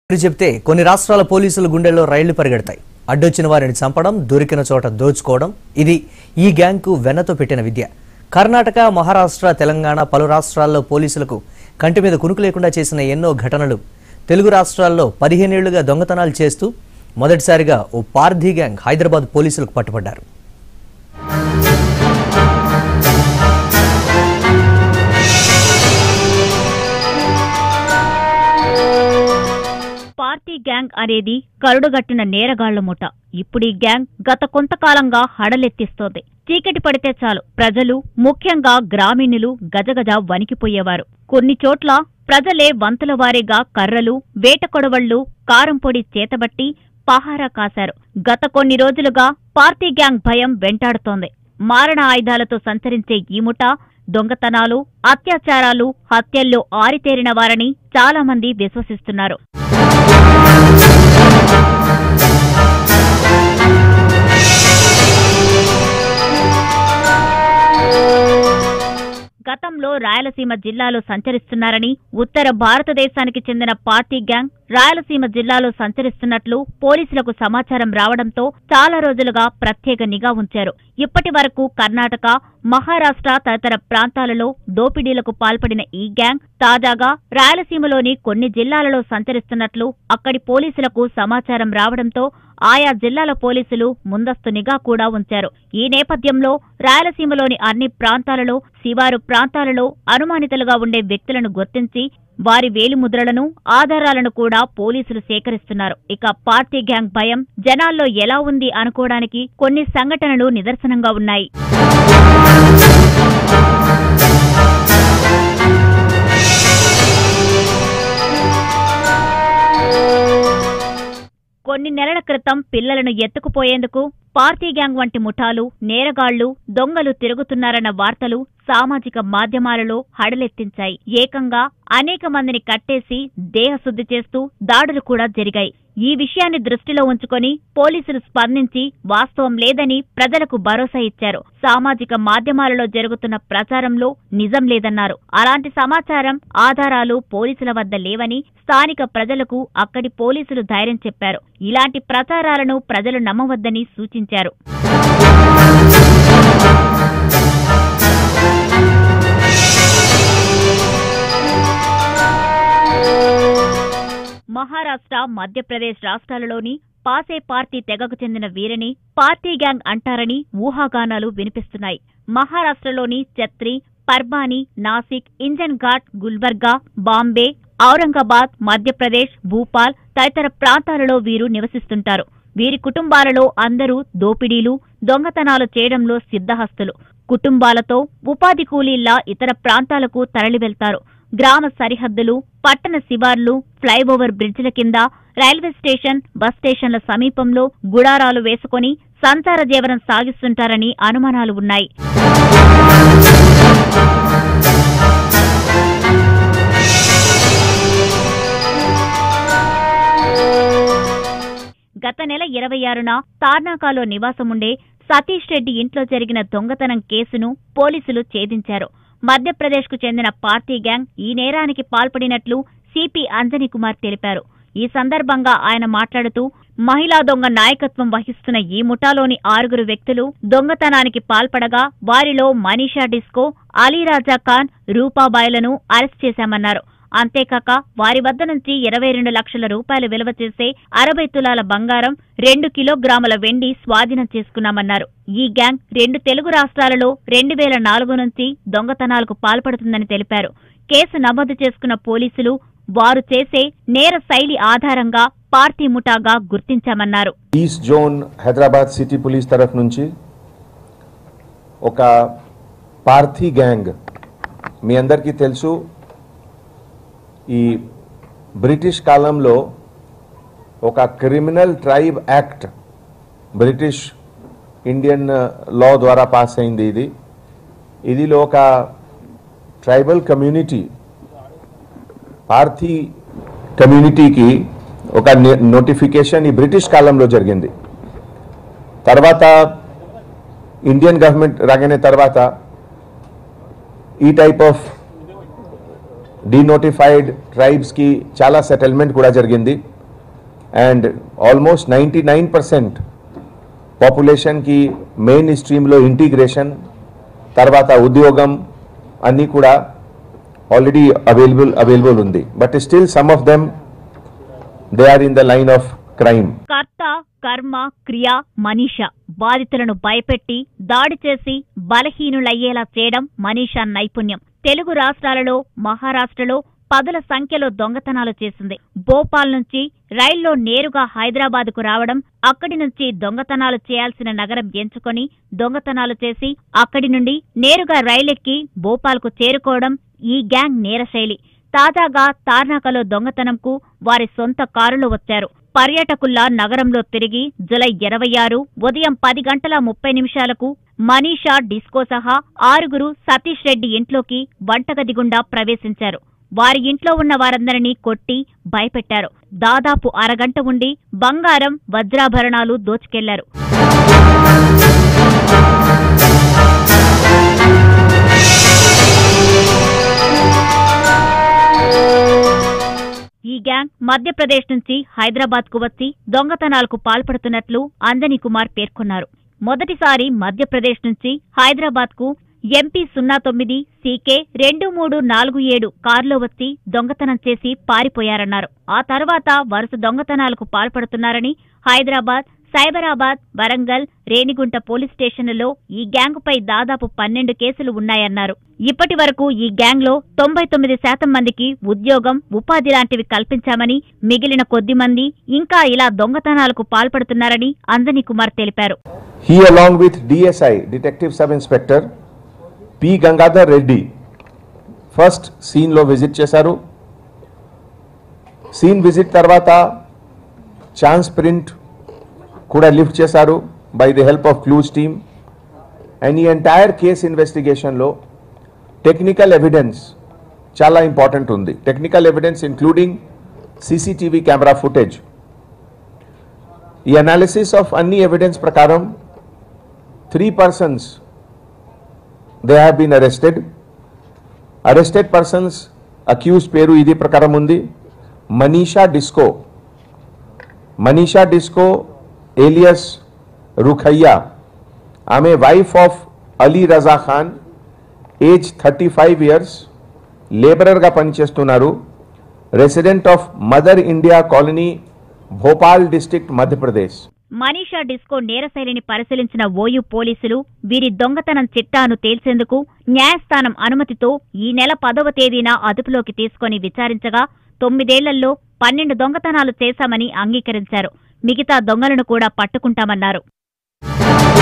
పేరు చెప్తే కొన్ని రాష్ట్రాల పోలీసుల గుండెల్లో రైళ్లు పరిగెడతాయి అడ్డొచ్చిన వారిని చంపడం దొరికిన చోట దోచుకోవడం ఇది ఈ గ్యాంగ్కు వెన్నతో పెట్టిన విద్య కర్ణాటక మహారాష్ట్ర తెలంగాణ పలు రాష్ట్రాల్లో పోలీసులకు కంటి మీద కునుకు లేకుండా చేసిన ఎన్నో ఘటనలు తెలుగు రాష్ట్రాల్లో పదిహేనేళ్లుగా దొంగతనాలు చేస్తూ మొదటిసారిగా ఓ పార్థీ గ్యాంగ్ హైదరాబాద్ పోలీసులకు పట్టుబడ్డారు పార్టీ గ్యాంగ్ అనేది కరుడుగట్టిన నేరగాళ్ల ముఠ ఇప్పుడు ఈ గ్యాంగ్ గత కొంతకాలంగా హడలెత్తిస్తోంది చీకటి పడితే చాలు ప్రజలు ముఖ్యంగా గ్రామీణులు గజగజ వణికిపోయేవారు కొన్ని చోట్ల ప్రజలే వంతుల వారీగా కర్రలు వేట కొడవళ్లు కారంపొడి చేతబట్టి పహారా కాశారు గత కొన్ని రోజులుగా పార్టీ గ్యాంగ్ భయం వెంటాడుతోంది మారణ ఆయుధాలతో సంచరించే ఈ ముఠ దొంగతనాలు అత్యాచారాలు హత్యల్లో ఆరితేరిన వారని చాలా మంది విశ్వసిస్తున్నారు గతంలో రాయలసీమ జిల్లాలో సంచరిస్తున్నారని ఉత్తర భారతదేశానికి చెందిన పార్టీ గ్యాంగ్ రాయలసీమ జిల్లాలో సంచరిస్తున్నట్లు పోలీసులకు సమాచారం రావడంతో చాలా రోజులుగా ప్రత్యేక నిఘా ఉంచారు ఇప్పటి వరకు కర్ణాటక మహారాష్ట్ర తదితర ప్రాంతాలలో దోపిడీలకు పాల్పడిన ఈ గ్యాంగ్ తాజాగా రాయలసీమలోని కొన్ని జిల్లాలలో సంచరిస్తున్నట్లు అక్కడి పోలీసులకు సమాచారం రావడంతో ఆయా జిల్లాల పోలీసులు ముందస్తు నిఘా కూడా ఉంచారు ఈ నేపథ్యంలో రాయలసీమలోని అన్ని ప్రాంతాలలో శివారు ప్రాంతాలలో అనుమానితులుగా ఉండే వ్యక్తులను గుర్తించి వారి వేలిముద్రలను ఆధారాలను కూడా పోలీసులు సేకరిస్తున్నారు ఇక పార్టీ గ్యాంగ్ భయం జనాల్లో ఎలా ఉంది అనుకోవడానికి కొన్ని సంఘటనలు నిదర్శనంగా ఉన్నాయి కొన్ని నెలల క్రితం పిల్లలను ఎత్తుకుపోయేందుకు పార్టీ గ్యాంగ్ వంటి ముఠాలు నేరగాళ్లు దొంగలు తిరుగుతున్నారన్న వార్తలు సామాజిక మాధ్యమాలలో హడలెత్తించాయి ఏకంగా అనేక మందిని కట్టేసి దేహశుద్ధి చేస్తూ దాడులు కూడా జరిగాయి ఈ విషయాన్ని దృష్టిలో ఉంచుకొని పోలీసులు స్పందించి వాస్తవం లేదని ప్రజలకు భరోసా ఇచ్చారు సామాజిక మాధ్యమాలలో జరుగుతున్న ప్రచారంలో నిజం లేదన్నారు అలాంటి సమాచారం ఆధారాలు పోలీసుల వద్ద లేవని స్థానిక ప్రజలకు అక్కడి పోలీసులు ధైర్యం చెప్పారు ఇలాంటి ప్రచారాలను ప్రజలు నమ్మవద్దని సూచించారు మహారాష్ట్ర మధ్యప్రదేశ్ రాష్ట్రాలలోని పాసే పార్టీ తెగకు చెందిన వీరిని పార్టీ గ్యాంగ్ అంటారని ఊహాగానాలు వినిపిస్తున్నాయి మహారాష్ట్రలోని ఛత్రి పర్బాని నాసిక్ ఇంజన్ ఘాట్ గుల్బర్గా బాంబే ఔరంగాబాద్ మధ్యప్రదేశ్ భూపాల్ తదితర ప్రాంతాలలో వీరు నివసిస్తుంటారు వీరి కుటుంబాలలో అందరూ దోపిడీలు దొంగతనాలు చేయడంలో సిద్ధహస్తులు కుటుంబాలతో ఉపాధి కూలీల్లా ఇతర ప్రాంతాలకు తరలి వెళ్తారు గ్రామ సరిహద్దులు పట్టణ శివార్లు ఫ్లైఓవర్ బ్రిడ్జిల కింద రైల్వే స్టేషన్ బస్ స్టేషన్ల సమీపంలో గుడారాలు వేసుకొని సంచార జీవనం సాగిస్తుంటారని అనుమానాలు ఉన్నాయి గత నెల ఇరవై ఆరున తార్నాకాలో నివాసముండే సతీష్ రెడ్డి ఇంట్లో జరిగిన దొంగతనం కేసును పోలీసులు ఛేదించారు మధ్యప్రదేశ్కు చెందిన పార్టీ గ్యాంగ్ ఈ నేరానికి పాల్పడినట్లు సిపి అంజనీ కుమార్ తెలిపారు ఈ సందర్భంగా ఆయన మాట్లాడుతూ మహిళా దొంగ నాయకత్వం వహిస్తున్న ఈ ముఠాలోని ఆరుగురు వ్యక్తులు దొంగతనానికి పాల్పడగా వారిలో మనీషా డిస్కో అలీరాజా ఖాన్ రూపాబాయిలను అరెస్ట్ చేశామన్నారు అంతేకాక వారి వద్ద నుంచి ఇరవై రెండు లక్షల రూపాయలు విలువ చేసే అరవై తులాల బంగారం రెండు కిలోగ్రాముల వెండి స్వాధీనం చేసుకున్నామన్నారు ఈ గ్యాంగ్ రెండు తెలుగు రాష్ట్రాలలో రెండు వేల నాలుగు నుంచి దొంగతనాలకు పాల్పడుతుందని తెలిపారు కేసు నమోదు చేసుకున్న పోలీసులు వారు చేసే నేర శైలి ఆధారంగా పార్టీ ముఠాగా గుర్తించామన్నారు east zone Hyderabad city police తరఫు నుంచి ఒక పార్థీ గ్యాంగ్ మీ అందరికీ తెలుసు ఈ బ్రిటిష్ కాలంలో ఒక criminal tribe act British Indian law ద్వారా పాస్ అయింది ఇది ఇదిలో ఒక ట్రైబల్ కమ్యూనిటీ పార్థీ కమ్యూనిటీకి ఒక నోటిఫికేషన్ ఈ బ్రిటిష్ కాలంలో జరిగింది తర్వాత ఇండియన్ గవర్నమెంట్ రాగానే తర్వాత ఈ టైప్ ఆఫ్ డీనోటిఫైడ్ ట్రైబ్స్కి చాలా సెటిల్మెంట్ కూడా జరిగింది and almost ninety nine percent పాపులేషన్కి మెయిన్ స్ట్రీమ్లో ఇంటిగ్రేషన్ తర్వాత ఉద్యోగం అన్నీ కూడా ఆల్రెడీ అవైలబుల్ అవైలబుల్ ఉంది but still some of them they are in the line of crime కర్త కర్మ క్రియ మనీష బాధితులను భయపెట్టి దాడి చేసి బలహీనులయ్యేలా చేయడం మనీషా నైపుణ్యం తెలుగు రాష్ట్రాలలో మహారాష్ట్రలో పదుల సంఖ్యలో దొంగతనాలు చేసింది భోపాల్ నుంచి రైల్లో నేరుగా హైదరాబాద్కు రావడం అక్కడి నుంచి దొంగతనాలు చేయాల్సిన నగరం ఎంచుకొని దొంగతనాలు చేసి అక్కడి నుండి నేరుగా రైలెక్కి భోపాల్కు చేరుకోవడం ఈ గ్యాంగ్ నేరశైలి తాజాగా తార్నాకలో దొంగతనంకు వారి సొంత కారులో వచ్చారు పర్యాటకుల్లా నగరంలో తిరిగి జులై ఇరవై ఆరు ఉదయం పది గంటల ముప్పై నిమిషాలకు మనీషా డిస్కో సహా ఆరుగురు సతీష్ రెడ్డి ఇంట్లోకి వంటగది గుండా ప్రవేశించారు వారి ఇంట్లో ఉన్న వారందరినీ కొట్టి భయపెట్టారు దాదాపు అరగంట ఉండి బంగారం వజ్రాభరణాలు దోచుకెళ్లారు ఈ గ్యాంగ్ మధ్యప్రదేశ్ నుంచి హైదరాబాద్ కు వచ్చి దొంగతనాలకు పాల్పడుతున్నట్లు అంజనీ కుమార్ పేర్కొన్నారు మొదటిసారి మధ్యప్రదేశ్ నుంచి హైదరాబాద్ కు ఎంపీ సున్నా తొమ్మిది సీకే రెండు మూడు నాలుగు ఏడు కారులో వచ్చి దొంగతనం చేసి పారిపోయారన్నారు ఆ తర్వాత వరుస దొంగతనాలకు పాల్పడుతున్నారని హైదరాబాద్ సైబరాబాద్ వరంగల్ రేణిగుంట పోలీస్ స్టేషన్లలో ఈ గ్యాంగుపై దాదాపు పన్నెండు కేసులు ఉన్నాయన్నారు ఇప్పటి వరకు ఈ గ్యాంగ్లో తొంభై తొమ్మిది శాతం మందికి ఉద్యోగం ఉపాధి లాంటివి కల్పించామని మిగిలిన కొద్ది మంది ఇంకా ఇలా దొంగతనాలకు పాల్పడుతున్నారని అంజనీ కుమార్ తెలిపారు He, along with DSI, Detective Sub Inspector P. Gangadhar Reddy, first సీన్లో విజిట్ చేశారు సీన్ విజిట్ తర్వాత ఛాన్స్ ప్రింట్ కూడా లిఫ్ట్ చేశారు by the help of clues team and ఈ ఎంటైర్ కేస్ ఇన్వెస్టిగేషన్లో టెక్నికల్ ఎవిడెన్స్ చాలా ఇంపార్టెంట్ ఉంది technical evidence including CCTV camera footage ఈ అనాలిసిస్ ఆఫ్ అన్ని ఎవిడెన్స్ ప్రకారం three persons they have been arrested arrested persons accused పేరు ఇది ప్రకారం ఉంది Manisha disco Manisha disco alias Rukhaiya ఆమె wife of Ali Raza Khan age thirty five years లేబరర్గా పనిచేస్తున్నారు రెసిడెంట్ ఆఫ్ మదర్ ఇండియా కాలనీ భోపాల్ డిస్ట్రిక్ట్ మధ్యప్రదేశ్ మనీషా డిస్కో నేరశైలిని పరిశీలించిన ఓయూ పోలీసులు వీరి దొంగతనం చిట్టాను తేల్చేందుకు న్యాయస్థానం అనుమతితో ఈ నెల పదవ తేదీన అదుపులోకి తీసుకొని విచారించగా తొమ్మిదేళ్లలో పన్నెండు దొంగతనాలు చేశామని అంగీకరించారు మిగతా దొంగలను కూడా పట్టుకుంటామన్నారు